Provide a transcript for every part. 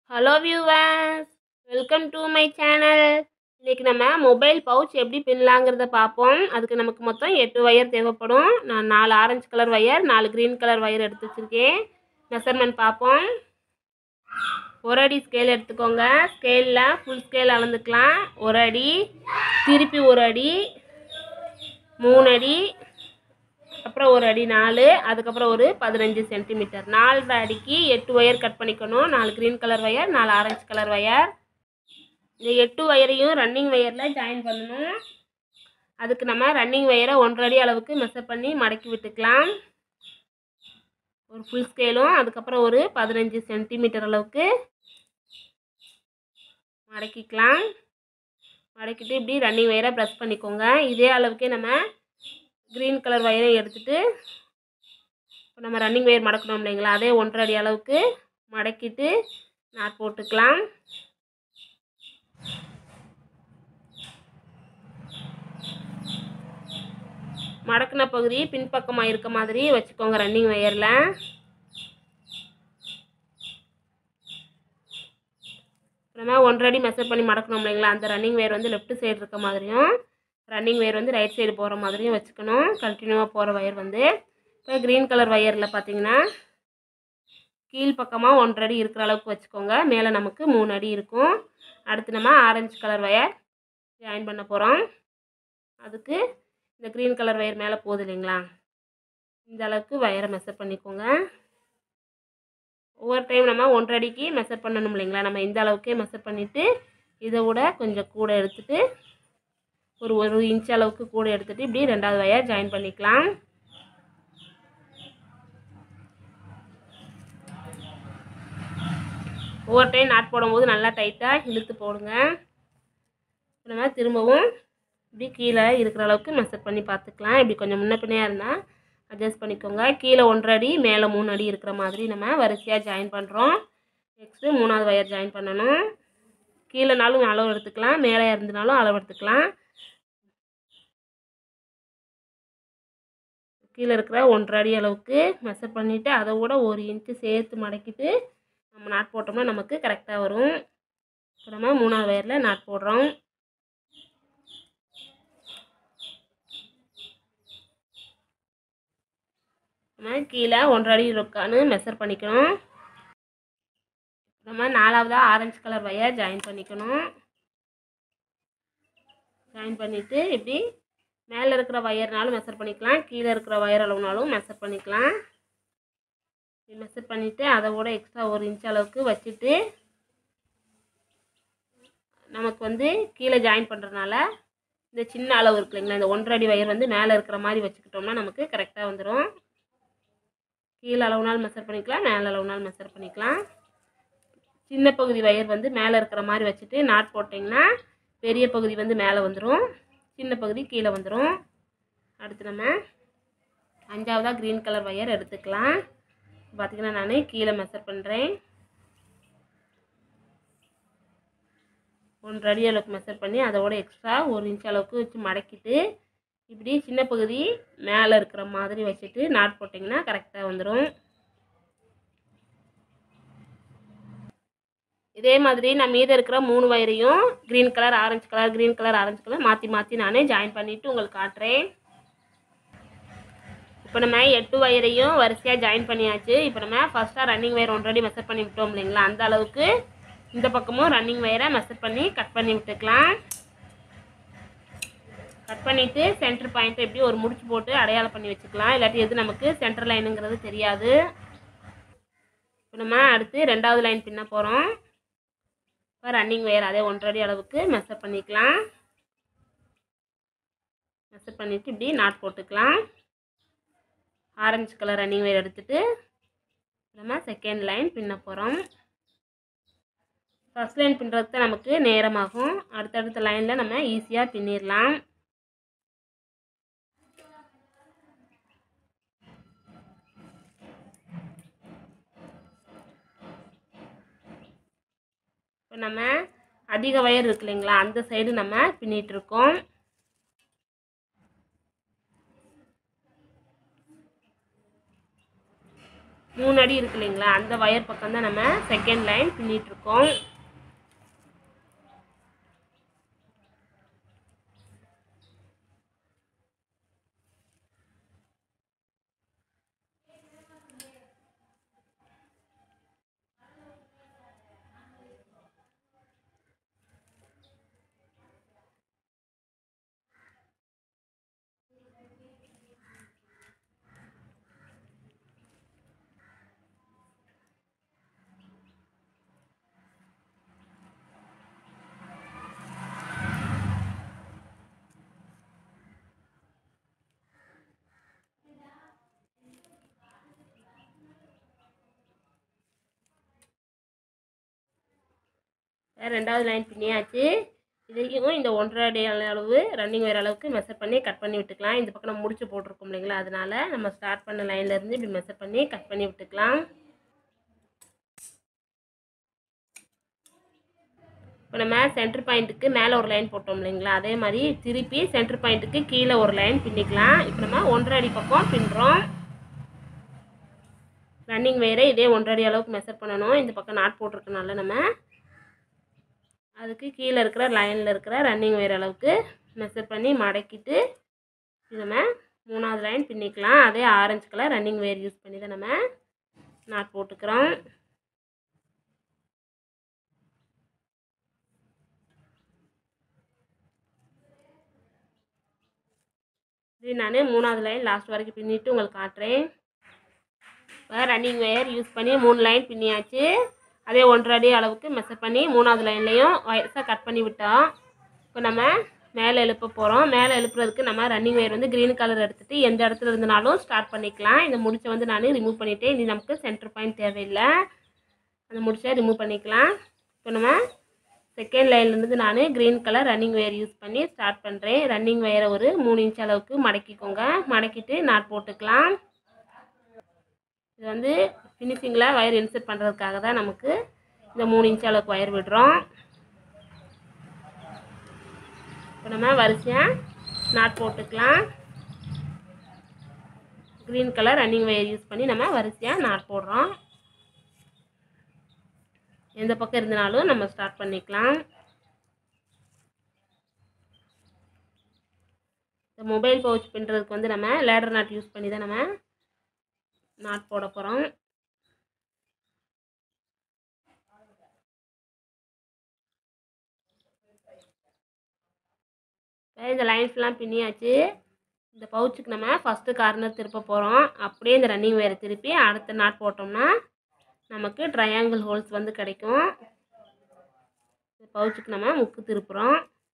hello viewers welcome to my channel இன்றைக்கி நம்ம mobile pouch எப்படி பின்னலாங்கிறத பார்ப்போம் அதுக்கு நமக்கு மொத்தம் எட்டு ஒயர் தேவைப்படும் நான் நாலு ஆரஞ்சு கலர் ஒயர் நாலு க்ரீன் கலர் ஒயர் எடுத்து வச்சுருக்கேன் மெஷர்மெண்ட் பார்ப்போம் ஒரு அடி ஸ்கேல் எடுத்துக்கோங்க ஸ்கேலில் ஃபுல் ஸ்கேல் அளந்துக்கலாம் ஒரு அடி திருப்பி ஒரு அடி மூணு அடி அப்புறம் ஒரு அடி நாலு அதுக்கப்புறம் ஒரு பதினஞ்சு சென்டிமீட்டர் நாலு அடிக்கு எட்டு ஒயர் கட் பண்ணிக்கணும் நாலு க்ரீன் கலர் ஒயர் நாலு ஆரஞ்சு கலர் ஒயர் இந்த எட்டு ஒயரையும் ரன்னிங் ஒயரில் ஜாயின் பண்ணணும் அதுக்கு நம்ம ரன்னிங் ஒயரை ஒன்றரை அடி அளவுக்கு மெஷர் பண்ணி மடக்கி விட்டுக்கலாம் ஒரு ஃபுல் ஸ்கேலும் அதுக்கப்புறம் ஒரு பதினஞ்சு சென்டிமீட்டர் அளவுக்கு மடக்கிக்கலாம் மடக்கிட்டு இப்படி ரன்னிங் ஒயரை ப்ரெஸ் பண்ணிக்கோங்க இதே அளவுக்கே நம்ம க்ரீன் கலர் ஒயரை எடுத்துகிட்டு இப்போ நம்ம ரன்னிங் ஒயர் மடக்கணும் இல்லைங்களா அதே ஒன்றரை அடி அளவுக்கு மடக்கிட்டு நாட் போட்டுக்கலாம் மடக்கின பகுதி பின்பக்கமாக இருக்க மாதிரி வச்சுக்கோங்க ரன்னிங் ஒயரில் நம்ம ஒன்றரை அடி மெஷர் பண்ணி மடக்கணும் இல்லைங்களா அந்த ரன்னிங் ஒயர் வந்து லெஃப்ட் சைடு இருக்க மாதிரியும் ரன்னிங் ஒயர் வந்து ரைட் சைடு போகிற மாதிரியும் வச்சுக்கணும் கண்டினியூவாக போகிற ஒயர் வந்து இப்போ க்ரீன் கலர் ஒயரில் பார்த்தீங்கன்னா கீழ்ப்பக்கமாக ஒன்றரை அடி இருக்கிற அளவுக்கு வச்சுக்கோங்க மேலே நமக்கு மூணு அடி இருக்கும் அடுத்து நம்ம ஆரஞ்சு கலர் ஒயர் ஜாயின் பண்ண போகிறோம் அதுக்கு இந்த க்ரீன் கலர் ஒயர் மேலே போகுது இல்லைங்களா இந்த அளவுக்கு ஒயரை மெஷர் பண்ணிக்கோங்க ஒவ்வொரு டைம் நம்ம ஒன்றரை அடிக்கு மெஷர் பண்ணணும் இல்லைங்களா நம்ம இந்த அளவுக்கே மெஷர் பண்ணிவிட்டு இதை விட கொஞ்சம் கூட எடுத்துகிட்டு ஒரு ஒரு இன்ச் அளவுக்கு கூட எடுத்துகிட்டு இப்படி ரெண்டாவது வயர் ஜாயின் பண்ணிக்கலாம் ஒவ்வொரு டைம் நாட் போடும்போது நல்லா டைட்டாக இழுத்து போடுங்க நம்ம திரும்பவும் இப்படி கீழே இருக்கிற அளவுக்கு மெஷர் பண்ணி பார்த்துக்கலாம் இப்படி கொஞ்சம் முன்ன பின்னையாக இருந்தால் அட்ஜஸ்ட் பண்ணிக்கோங்க கீழே ஒன்றரை அடி மேலே மூணு அடி இருக்கிற மாதிரி நம்ம வரிசையாக ஜாயின் பண்ணுறோம் நெக்ஸ்ட்டு மூணாவது வயர் ஜாயின் பண்ணணும் கீழேனாலும் அளவு எடுத்துக்கலாம் மேலே இருந்தனாலும் அளவு எடுத்துக்கலாம் கீழே இருக்கிற ஒன்றரை அடி அளவுக்கு மெஷர் பண்ணிவிட்டு அதை விட ஒரு இன்ச்சு சேர்த்து மடக்கிட்டு நம்ம நாட் போட்டோம்னா நமக்கு கரெக்டாக வரும் இப்போ நம்ம மூணாவது வயரில் நாட் போடுறோம் நம்ம கீழே ஒன்றரை அடி இருக்கான்னு மெஷர் பண்ணிக்கணும் நம்ம நாலாவதாக ஆரஞ்சு கலர் வயர் ஜாயின் பண்ணிக்கணும் ஜாயின் பண்ணிவிட்டு இப்படி மேலே இருக்கிற ஒயர்னாலும் மெஷர் பண்ணிக்கலாம் கீழே இருக்கிற ஒயர் அளவுனாலும் மெஷர் பண்ணிக்கலாம் மெஷர் பண்ணிவிட்டு அதை விட எக்ஸ்ட்ரா ஒரு இன்ச் அளவுக்கு வச்சுட்டு நமக்கு வந்து கீழே ஜாயின் பண்ணுறதுனால இந்த சின்ன அளவு இருக்கு இல்லைங்களா இந்த ஒன்றரை அடி ஒயர் வந்து மேலே இருக்கிற மாதிரி வச்சுக்கிட்டோம்னா நமக்கு கரெக்டாக வந்துடும் கீழே அளவுனாலும் மெஷர் பண்ணிக்கலாம் மேலே அளவுனாலும் மெஷர் பண்ணிக்கலாம் சின்ன பகுதி ஒயர் வந்து மேலே இருக்கிற மாதிரி வச்சுட்டு நாட் போட்டிங்கன்னா பெரிய பகுதி வந்து மேலே வந்துடும் சின்ன பகுதி கீழே வந்துடும் அடுத்து நம்ம அஞ்சாவதாக க்ரீன் கலர் ஒயர் எடுத்துக்கலாம் பார்த்திங்கன்னா நான் கீழே மெஷர் பண்ணுறேன் ஒன்றரை அடி அளவுக்கு மெஷர் பண்ணி அதோட எக்ஸ்ட்ரா ஒரு இன்ச் அளவுக்கு வச்சு மடக்கிட்டு இப்படி சின்ன பகுதி மேலே இருக்கிற மாதிரி வச்சுட்டு நாட் போட்டிங்கன்னா கரெக்டாக வந்துடும் இதே மாதிரி நான் மீத இருக்கிற மூணு வயரையும் green colour orange colour green colour orange colour மாற்றி மாற்றி நானே ஜாயின் பண்ணிவிட்டு உங்களுக்கு காட்டுறேன் இப்போ நம்ம எட்டு வயரையும் வரிசையாக ஜாயின் பண்ணியாச்சு இப்போ நம்ம ஃபஸ்ட்டாக ரன்னிங் வயர் ஒன்றரை மெஷர் பண்ணி விட்டோம் இல்லைங்களா அந்த அளவுக்கு இந்த பக்கமும் ரன்னிங் வயரை மெஷர் பண்ணி கட் பண்ணி விட்டுக்கலாம் கட் பண்ணிவிட்டு சென்டர் பாயிண்ட்டை எப்படி ஒரு முடிச்சு போட்டு அடையாளம் பண்ணி வச்சுக்கலாம் இல்லாட்டி எது நமக்கு சென்டர் லைனுங்கிறது தெரியாது இப்போ நம்ம அடுத்து ரெண்டாவது லைன் பின்ன போகிறோம் இப்போ ரன்னிங் ஒயர் அதே ஒன்றரை அளவுக்கு மெஷர் பண்ணிக்கலாம் மெஷர் பண்ணிவிட்டு இப்படி நாட் போட்டுக்கலாம் ஆரஞ்சு கலர் ரன்னிங் ஒயர் எடுத்துகிட்டு நம்ம செகண்ட் லைன் பின்ன போகிறோம் ஃபஸ்ட் லைன் பின்னுறதுக்கு தான் நமக்கு நேரமாகும் அடுத்தடுத்த லைனில் நம்ம ஈஸியாக பின்னிடலாம் இப்போ நம்ம அதிக வயர் இருக்கு இல்லைங்களா அந்த சைடு நம்ம பின்னிட்டு இருக்கோம் மூணு அடி இருக்கு இல்லைங்களா அந்த ஒயர் பக்கம் தான் நம்ம செகண்ட் லைன் பின்னிட்டு இருக்கோம் ரெண்டாவது லைன் பின்னியாச்சு இதையும் இந்த ஒன்றரை அடி அளவு ரன்னிங் வேறு அளவுக்கு மெஷர் பண்ணி கட் பண்ணி விட்டுக்கலாம் இந்த பக்கம் நம்ம முடிச்சு போட்டிருக்கோம் இல்லைங்களா அதனால நம்ம ஸ்டார்ட் பண்ண லைன்ல இருந்து இப்படி மெஷர் பண்ணி கட் பண்ணி விட்டுக்கலாம் இப்போ நம்ம சென்டர் பாயிண்ட்டுக்கு மேலே ஒரு லைன் போட்டோம் இல்லைங்களா அதே மாதிரி திருப்பி சென்டர் பாயிண்ட்டுக்கு கீழே ஒரு லைன் பின்னிக்கலாம் இப்போ நம்ம ஒன்றரை அடி பக்கம் பின்னுறோம் ரன்னிங் வேறு இதே ஒன்றரை அடி அளவுக்கு மெஷர் பண்ணணும் இந்த பக்கம் நாட் போட்டிருக்கனால நம்ம அதுக்கு கீழே இருக்கிற லைனில் இருக்கிற ரன்னிங் வேறு அளவுக்கு மெஷர் பண்ணி மடக்கிட்டு இது நம்ம மூணாவது லைன் பின்னிக்கலாம் அதே orange colour running wire use பண்ணி தான் நம்ம நாட் போட்டுக்கிறோம் இது நான் மூணாவது லைன் லாஸ்ட் வரைக்கும் பின்னிட்டு உங்களுக்கு காட்டுறேன் இப்போ ரன்னிங் வேர் யூஸ் பண்ணி மூணு லைன் பின்னியாச்சு அதே ஒன்றரை அடி அளவுக்கு மெஷர் பண்ணி மூணாவது லைன்லேயும் வயசாக கட் பண்ணி விட்டோம் இப்போ நம்ம மேலே எழுப்ப போகிறோம் மேலே எழுப்புறதுக்கு நம்ம ரன்னிங் வேர் வந்து க்ரீன் கலர் எடுத்துகிட்டு எந்த இடத்துல இருந்தனாலும் ஸ்டார்ட் பண்ணிக்கலாம் இந்த முடிச்சை வந்து நான் ரிமூவ் பண்ணிவிட்டேன் இனி நமக்கு சென்டர் பாயிண்ட் தேவையில்லை அந்த முடிச்சை ரிமூவ் பண்ணிக்கலாம் இப்போ நம்ம செகண்ட் லைன்லேருந்து நான் green colour running wire use பண்ணி ஸ்டார்ட் பண்ணுறேன் ரன்னிங் ஒயரை ஒரு மூணு இன்ச் அளவுக்கு மடக்கிக்கோங்க மடக்கிட்டு நாட் போட்டுக்கலாம் இது வந்து ஃபினிஷிங்கில் ஒயர் இன்சர்ட் பண்ணுறதுக்காக தான் நமக்கு இந்த மூணு இன்ச் அளவுக்கு ஒயர் விடுறோம் இப்போ நம்ம வரிசையாக நாட் போட்டுக்கலாம் green colour running wire use பண்ணி நம்ம வரிசையாக நாட் போடுறோம் எந்த பக்கம் இருந்தனாலும் நம்ம ஸ்டார்ட் பண்ணிக்கலாம் இந்த மொபைல் பவுச் பின்னுறதுக்கு வந்து நம்ம லேடர் நாட் யூஸ் பண்ணி தான் நம்ம நாட் போட போகிறோம் இந்த லைன்ஸ்லாம் பின்னியாச்சு இந்த பவுச்சுக்கு நம்ம ஃபஸ்ட்டு கார்னர் திருப்ப போகிறோம் அப்படியே இந்த ரன்னிங் வேறு திருப்பி அடுத்த நாட் போட்டோம்னா நமக்கு ட்ரையாங்கிள் ஹோல்ஸ் வந்து கிடைக்கும் இந்த பவுச்சுக்கு நம்ம முக்கு திருப்புறோம்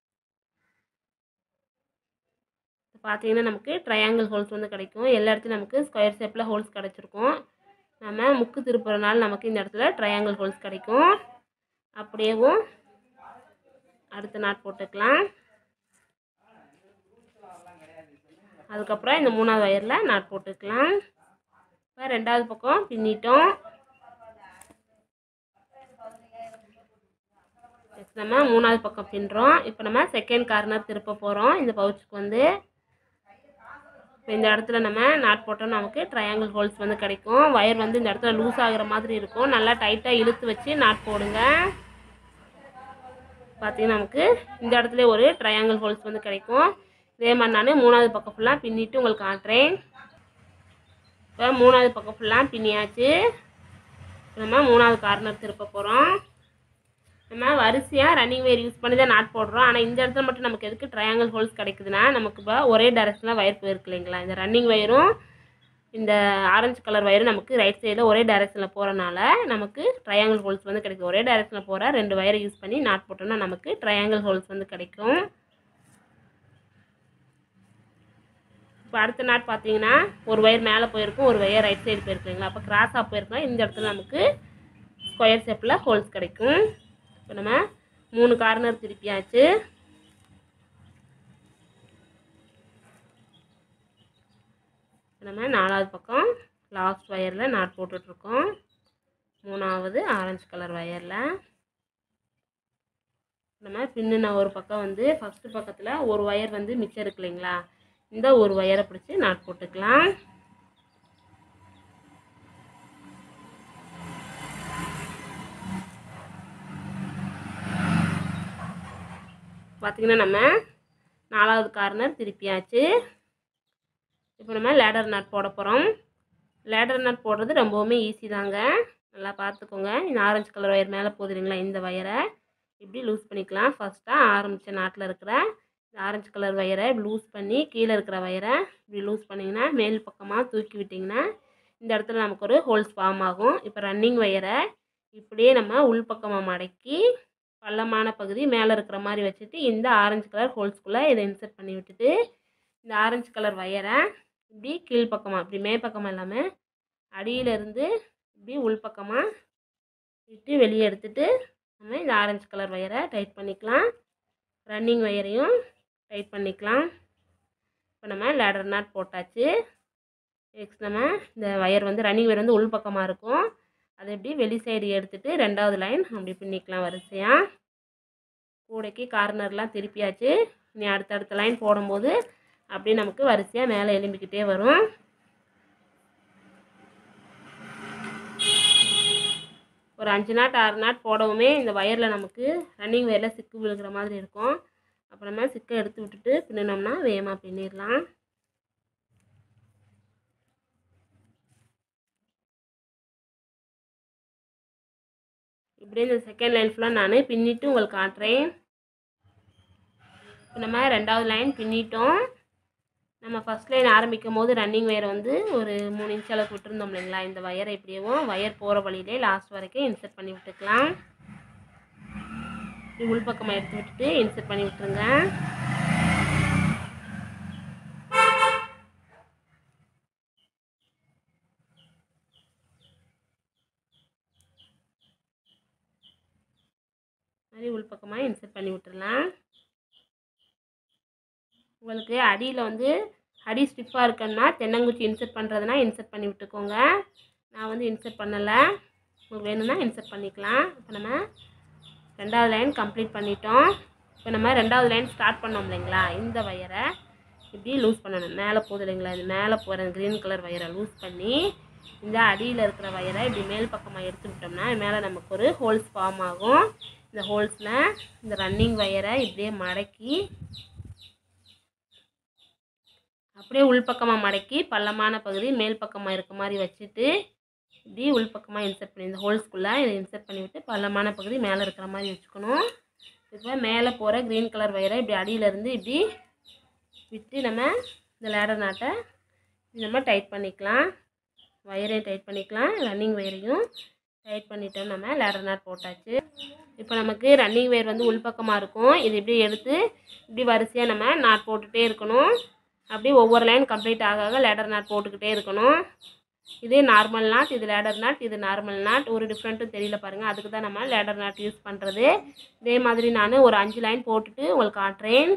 பார்த்தீங்கன்னா நமக்கு ட்ரையாங்கிள் ஹோல்ஸ் வந்து கிடைக்கும் எல்லா இடத்துலையும் நமக்கு ஸ்கொயர் ஷேப்பில் ஹோல்ஸ் கிடச்சிருக்கும் நம்ம முக்கு திருப்புறனால நமக்கு இந்த இடத்துல ட்ரையாங்கிள் ஹோல்ஸ் கிடைக்கும் அப்படியேவும் அடுத்த நாட் போட்டுக்கலாம் அதுக்கப்புறம் இந்த மூணாவது ஒயரில் நாட் போட்டுக்கலாம் இப்போ ரெண்டாவது பக்கம் பின்னிட்டோம் நெக்ஸ்ட் நம்ம மூணாவது பக்கம் பின்னுறோம் இப்போ நம்ம செகண்ட் கார்னர் திருப்ப போகிறோம் இந்த பவுச்சுக்கு வந்து இப்போ இந்த இடத்துல நம்ம நாட் போட்டோம் நமக்கு ட்ரையாங்கிள் ஹோல்ஸ் வந்து கிடைக்கும் ஒயர் வந்து இந்த இடத்துல லூஸ் ஆகுற மாதிரி இருக்கும் நல்லா டைட்டாக இழுத்து வச்சு நாட் போடுங்க பார்த்தீங்கன்னா நமக்கு இந்த இடத்துல ஒரு ட்ரையாங்கிள் ஹோல்ஸ் வந்து கிடைக்கும் இதே மாதிரி நான் மூணாவது பக்கம் ஃபுல்லாக பின்னிட்டு உங்களுக்கு காட்டுறேன் இப்போ மூணாவது பக்கம் ஃபுல்லாக பின்னியாச்சு இப்போ நம்ம மூணாவது கார்னர் திருப்ப போகிறோம் நம்ம வரிசையாக ரன்னிங் வேர் யூஸ் பண்ணி தான் நாட் போடுறோம் ஆனால் இந்த இடத்துல மட்டும் நமக்கு எதுக்கு ட்ரையாங்கிள் ஹோல்ஸ் கிடைக்குதுன்னா நமக்கு இப்போ ஒரே டைரக்ஷனில் வயர் போயிருக்கு இல்லைங்களா இந்த ரன்னிங் வயரும் இந்த ஆரஞ்சு கலர் வயரும் நமக்கு ரைட் சைடில் ஒரே டைரக்ஷனில் போகிறனால நமக்கு ட்ரையாங்கிள் ஹோல்ஸ் வந்து கிடைக்கும் ஒரே டைரக்ஷனில் போகிற ரெண்டு வயரை யூஸ் பண்ணி நாட் போட்டோம்னா நமக்கு ட்ரையாங்கிள் ஹோல்ஸ் வந்து கிடைக்கும் இப்போ அடுத்த நாட் பார்த்தீங்கன்னா ஒரு ஒயர் மேலே போயிருக்கும் ஒரு ஒயர் ரைட் சைடு போயிருக்கு இல்லைங்களா அப்போ கிராஸாக போயிருக்கலாம் இந்த இடத்துல நமக்கு ஸ்கொயர் ஷேப்பில் ஹோல்ஸ் கிடைக்கும் இப்போ நம்ம மூணு கார்னர் திருப்பியாச்சு நம்ம நாலாவது பக்கம் லாஸ்ட் ஒயரில் நாட் போட்டுட்ருக்கோம் மூணாவது ஆரஞ்சு கலர் ஒயரில் நம்ம பின்னுன ஒரு பக்கம் வந்து ஃபஸ்ட்டு பக்கத்தில் ஒரு ஒயர் வந்து மிச்சம் இருக்கு இல்லைங்களா இந்த ஒரு ஒயரை பிடிச்சி நாட் போட்டுக்கலாம் பார்த்தீங்கன்னா நம்ம நாலாவது கார்னர் திருப்பியாச்சு இப்போ நம்ம லேடர் நாட் போட போகிறோம் லேடர் நாட் போடுறது ரொம்பவுமே ஈஸி தாங்க நல்லா பார்த்துக்கோங்க இந்த ஆரஞ்சு கலர் ஒயர் மேலே போகுது இல்லைங்களா இந்த ஒயரை இப்படி லூஸ் பண்ணிக்கலாம் ஃபஸ்ட்டாக ஆரம்பித்த நாட்டில் இருக்கிற இந்த ஆரஞ்சு கலர் ஒயரை இப்படி லூஸ் பண்ணி கீழே இருக்கிற ஒயரை இப்படி லூஸ் பண்ணிங்கன்னா மேல் பக்கமாக தூக்கி விட்டிங்கன்னா இந்த இடத்துல நமக்கு ஒரு ஹோல்ஸ் ஃபார்ம் ஆகும் இப்போ ரன்னிங் ஒயரை இப்படியே நம்ம உள்பக்கமாக மடக்கி பள்ளமான பகுதி மேலே இருக்கிற மாதிரி வச்சுட்டு இந்த ஆரஞ்சு கலர் ஹோல்ஸ்குள்ளே இதை இன்சர்ட் பண்ணி விட்டுட்டு இந்த ஆரஞ்சு கலர் ஒயரை இப்படி கீழ்ப்பக்கமாக இப்படி மேற்பக்கமாக இல்லாமல் அடியிலேருந்து இப்படி உள்பக்கமாக விட்டு வெளியே எடுத்துட்டு நம்ம இந்த ஆரஞ்சு கலர் ஒயரை டைட் பண்ணிக்கலாம் ரன்னிங் ஒயரையும் டைட் பண்ணிக்கலாம் இப்போ நம்ம லேடர் நாட் போட்டாச்சு நெக்ஸ்ட் நம்ம இந்த ஒயர் வந்து ரன்னிங் ஒயர் வந்து உள்பக்கமாக இருக்கும் அதை இப்படி வெளி சைடு எடுத்துட்டு ரெண்டாவது லைன் அப்படி பின்னிக்கலாம் வரிசையாக கூடைக்கு கார்னர்லாம் திருப்பியாச்சு இனி அடுத்தடுத்த லைன் போடும்போது அப்படியே நமக்கு வரிசையாக மேலே எலும்பிக்கிட்டே வரும் ஒரு அஞ்சு நாட் ஆறு நாட் போடவுமே இந்த வயரில் நமக்கு ரன்னிங் வயரில் சிக்கு விழுகிற மாதிரி இருக்கும் அப்போ நம்ம சிக்கை எடுத்து விட்டுட்டு பின்னினோம்னா வேகமாக பின்னிடலாம் இப்படியே இந்த செகண்ட் லைன் ஃபுல்லாக நான் பின்னிட்டு உங்களுக்கு காட்டுறேன் இப்போ நம்ம ரெண்டாவது லைன் பின்னிட்டோம் நம்ம ஃபஸ்ட் லைன் ஆரம்பிக்கும் போது ரன்னிங் ஒயர் வந்து ஒரு மூணு இன்ச் அளவுக்கு விட்டுருந்தோம் இல்லைங்களா இந்த வயரை இப்படியேவும் வயர் போகிற வழியிலே லாஸ்ட் வரைக்கும் இன்சர்ட் பண்ணி விட்டுக்கலாம் இப்படி உள்பக்கமாக எடுத்து விட்டுட்டு இன்சர்ட் பண்ணி விட்டுருங்க மாதிரி உள்பக்கமாக இன்சர்ட் பண்ணி விட்டுறலாம் உங்களுக்கு அடியில் வந்து அடி ஸ்டிஃபாக இருக்குன்னா தென்னங்குச்சி இன்சர்ட் பண்ணுறதுனா இன்சர்ட் பண்ணி விட்டுக்கோங்க நான் வந்து இன்சர்ட் பண்ணலை உங்களுக்கு வேணும்னா இன்சர்ட் பண்ணிக்கலாம் இப்போ நம்ம ரெண்டாவது லைன் கம்ப்ளீட் பண்ணிட்டோம் இப்போ நம்ம ரெண்டாவது லைன் ஸ்டார்ட் பண்ணோம் இல்லைங்களா இந்த வயரை இப்படி லூஸ் பண்ணணும் மேலே போகுது இல்லைங்களா இது மேலே போகிற க்ரீன் கலர் வயரை லூஸ் பண்ணி இந்த அடியில் இருக்கிற வயரை இப்படி மேல் பக்கமாக எடுத்து விட்டோம்னா மேலே நமக்கு ஒரு ஹோல்ஸ் ஃபார்ம் ஆகும் இந்த ஹோல்ஸில் இந்த ரன்னிங் வயரை இப்படியே மடக்கி அப்படியே உள்பக்கமாக மடக்கி பள்ளமான பகுதி மேல் பக்கமாக இருக்க மாதிரி வச்சுட்டு இப்படி உள்பக்கமாக இன்சர்ட் பண்ணி இந்த ஹோல்ஸ்குள்ளே இதை இன்சர்ட் பண்ணி விட்டு பள்ளமான பகுதி மேலே இருக்கிற மாதிரி வச்சுக்கணும் இப்போ மேலே போகிற க்ரீன் கலர் வயரை இப்படி அடியிலேருந்து இப்படி விட்டு நம்ம இந்த லேடர் நாட்டை நம்ம டைட் பண்ணிக்கலாம் வயரையும் டைட் பண்ணிக்கலாம் ரன்னிங் வயரையும் டைட் பண்ணிட்டோம் நம்ம லேடர் நாட் போட்டாச்சு இப்போ நமக்கு ரன்னிங் வயர் வந்து உள்பக்கமாக இருக்கும் இது இப்படி எடுத்து இப்படி வரிசையாக நம்ம நாட் போட்டுகிட்டே இருக்கணும் அப்படியே ஒவ்வொரு லைன் கம்ப்ளீட் ஆக ஆக லேடர் நாட் போட்டுக்கிட்டே இருக்கணும் இது நார்மல் நாட் இது லேடர் நாட் இது நார்மல் நாட் ஒரு டிஃப்ரெண்ட்டும் தெரியல பாருங்கள் அதுக்கு தான் நம்ம லேடர் நாட் யூஸ் பண்ணுறது இதே மாதிரி நான் ஒரு அஞ்சு லைன் போட்டுட்டு உங்களுக்கு காட்டுறேன்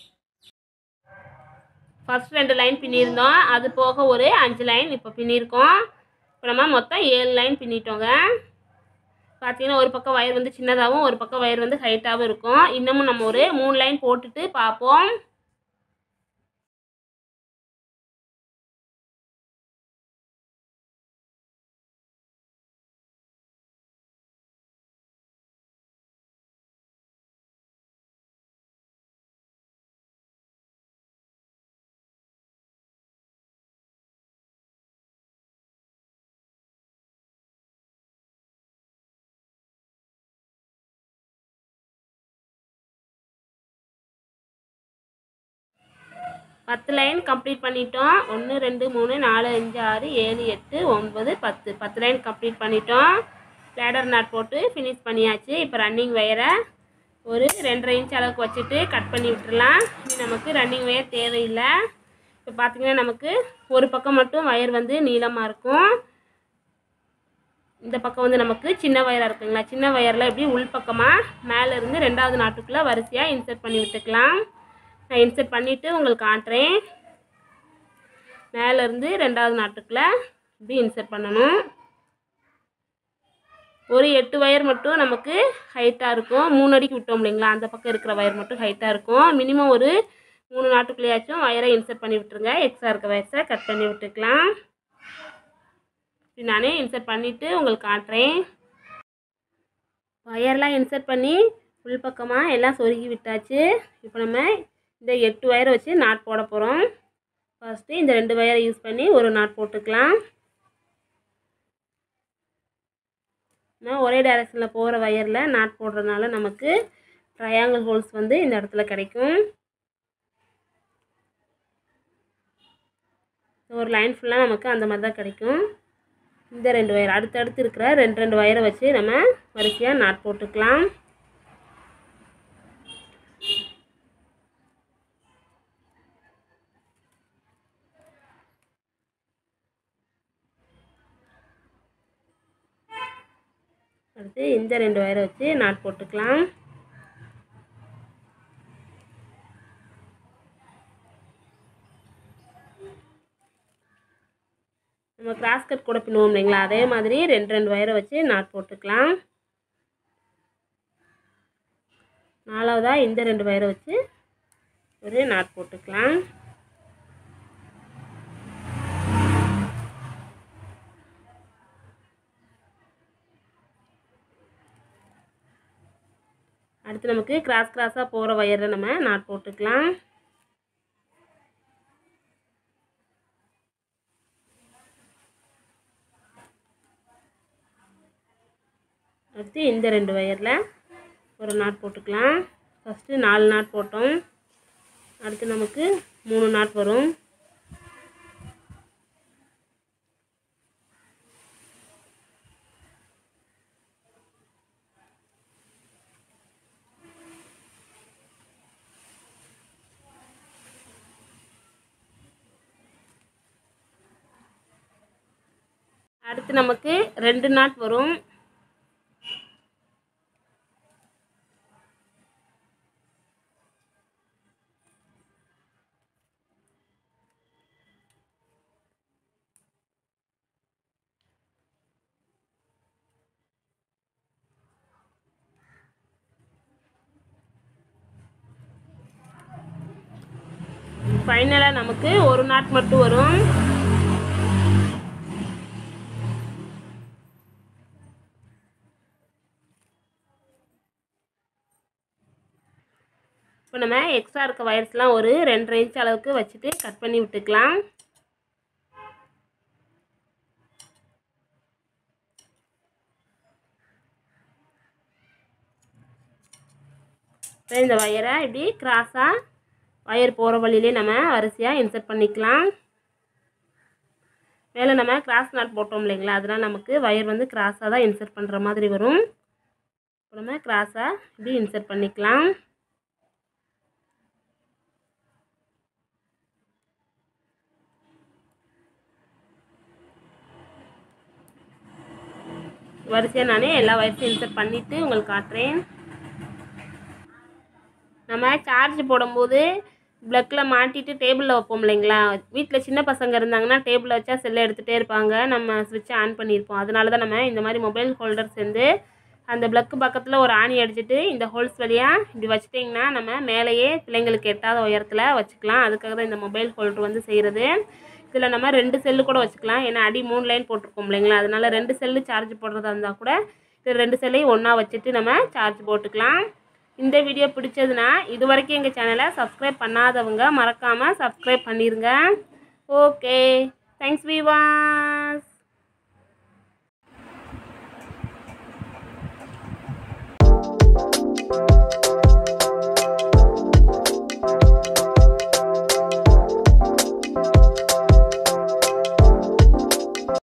ஃபர்ஸ்ட் ரெண்டு லைன் பின்னியிருந்தோம் அது போக ஒரு அஞ்சு லைன் இப்போ பின்னியிருக்கோம் இப்போ நம்ம மொத்தம் ஏழு லைன் பின்னிட்டோங்க பார்த்தீங்கன்னா ஒரு பக்கம் வயர் வந்து சின்னதாகவும் ஒரு பக்கம் வயர் வந்து ஹைட்டாகவும் இருக்கும் இன்னமும் நம்ம ஒரு மூணு லைன் போட்டுட்டு பார்ப்போம் பத்து லைன் கம்ப்ளீட் பண்ணிட்டோம் ஒன்று ரெண்டு மூணு நாலு அஞ்சு ஆறு ஏழு எட்டு ஒன்பது பத்து பத்து லைன் கம்ப்ளீட் பண்ணிட்டோம் லேடர் நாட் போட்டு ஃபினிஷ் பண்ணியாச்சு இப்போ ரன்னிங் வயரை ஒரு ரெண்டரை இன்ச் அளவுக்கு வச்சுட்டு கட் பண்ணி விட்டுறலாம் இனி நமக்கு ரன்னிங் வயர் தேவையில்லை இப்போ பார்த்தீங்கன்னா நமக்கு ஒரு பக்கம் மட்டும் வயர் வந்து நீளமாக இருக்கும் இந்த பக்கம் வந்து நமக்கு சின்ன வயராக இருக்குங்களா சின்ன வயரில் இப்படி உள்பக்கமாக மேலே இருந்து ரெண்டாவது நாட்டுக்குள்ளே வரிசையாக இன்சர்ட் பண்ணி விட்டுக்கலாம் நான் இன்சர்ட் பண்ணிவிட்டு உங்களுக்கு காட்டுறேன் மேலேருந்து ரெண்டாவது நாட்டுக்குள்ளே இப்படி இன்சர்ட் பண்ணணும் ஒரு எட்டு வயர் மட்டும் நமக்கு ஹைட்டாக இருக்கும் மூணு அடிக்கு விட்டோம் இல்லைங்களா அந்த பக்கம் இருக்கிற வயர் மட்டும் ஹைட்டாக இருக்கும் மினிமம் ஒரு மூணு நாட்டுக்குள்ளேயாச்சும் வயரை இன்சர்ட் பண்ணி விட்டுருங்க எக்ஸ்ட்ரா இருக்க வயசை கட் பண்ணி விட்டுக்கலாம் இப்படி நானே இன்சர்ட் பண்ணிவிட்டு உங்களுக்கு காட்டுறேன் ஒயர்லாம் இன்சர்ட் பண்ணி உள் பக்கமாக எல்லாம் சொருகி விட்டாச்சு இப்போ நம்ம இந்த எட்டு ஒயரை வச்சு நாட் போட போகிறோம் ஃபஸ்ட்டு இந்த ரெண்டு ஒயரை யூஸ் பண்ணி ஒரு நாட் போட்டுக்கலாம் நான் ஒரே டைரெக்ஷனில் போகிற ஒயரில் நாட் போடுறதுனால நமக்கு ட்ரையாங்கிள் ஹோல்ஸ் வந்து இந்த இடத்துல கிடைக்கும் ஒரு லைன் ஃபுல்லாக நமக்கு அந்த மாதிரி தான் கிடைக்கும் இந்த ரெண்டு ஒயர் அடுத்தடுத்து இருக்கிற ரெண்டு ரெண்டு ஒயரை வச்சு நம்ம வரிசையாக நாட் போட்டுக்கலாம் அடுத்து இந்த ரெண்டு ஒயரை வச்சு நாட் போட்டுக்கலாம் நம்ம கிராஸ் கட் கூட பின்னுவோம் இல்லைங்களா அதே மாதிரி ரெண்டு ரெண்டு ஒயரை வச்சு நாட் போட்டுக்கலாம் நாலாவதாக இந்த ரெண்டு ஒயரை வச்சு ஒரு நாட் போட்டுக்கலாம் அடுத்து நமக்கு கிராஸ் கிராஸாக போகிற ஒயரில் நம்ம நாட் போட்டுக்கலாம் அடுத்து இந்த ரெண்டு ஒயரில் ஒரு நாட் போட்டுக்கலாம் ஃபஸ்ட்டு நாலு நாட் போட்டோம் அடுத்து நமக்கு மூணு நாட் வரும் அடுத்து நமக்கு ரெண்டு நாட் வரும் ஃபைனலாக நமக்கு ஒரு நாட் மட்டும் வரும் இப்போ நம்ம எக்ஸ்ட்ரா இருக்க வயர்ஸ்லாம் ஒரு ரெண்டரை இன்ச் அளவுக்கு வச்சுட்டு கட் பண்ணி விட்டுக்கலாம் இப்போ இந்த வயரை இப்படி கிராஸாக வயர் போகிற வழியிலே நம்ம வரிசையாக இன்சர்ட் பண்ணிக்கலாம் மேலே நம்ம கிராஸ் நாட் போட்டோம் இல்லைங்களா அதனால் நமக்கு வயர் வந்து கிராஸாக தான் இன்சர்ட் பண்ணுற மாதிரி வரும் இப்போ நம்ம கிராஸாக இப்படி இன்சர்ட் பண்ணிக்கலாம் வரிசையாக நானே எல்லா வயசையும் இன்சர்ட் பண்ணிவிட்டு உங்களுக்கு காட்டுறேன் நம்ம சார்ஜ் போடும்போது ப்ளக்கில் மாட்டிட்டு டேபிளில் வைப்போம் இல்லைங்களா வீட்டில் சின்ன பசங்க இருந்தாங்கன்னா டேபிளில் வச்சா செல்லை எடுத்துகிட்டே இருப்பாங்க நம்ம ஸ்விட்சை ஆன் பண்ணியிருப்போம் அதனால தான் நம்ம இந்த மாதிரி மொபைல் ஹோல்டர்ஸ் வந்து அந்த ப்ளக்கு பக்கத்தில் ஒரு ஆணி அடிச்சுட்டு இந்த ஹோல்ஸ் வழியாக இப்படி வச்சிட்டிங்கன்னா நம்ம மேலேயே பிள்ளைங்களுக்கு எட்டாத உயரத்தில் வச்சுக்கலாம் அதுக்காக தான் இந்த மொபைல் ஹோல்டர் வந்து செய்கிறது இதில் நம்ம ரெண்டு செல்லு கூட வச்சுக்கலாம் ஏன்னா அடி மூணு லைன் போட்டிருக்கோம் இல்லைங்களா அதனால ரெண்டு செல்லு சார்ஜ் போடுறதா இருந்தால் கூட இது ரெண்டு செல்லையும் ஒன்றா வச்சுட்டு நம்ம சார்ஜ் போட்டுக்கலாம் இந்த வீடியோ பிடிச்சதுன்னா இது வரைக்கும் எங்கள் சேனலை சப்ஸ்கிரைப் பண்ணாதவங்க மறக்காமல் சப்ஸ்கிரைப் பண்ணிடுங்க ஓகே தேங்க்ஸ் விவா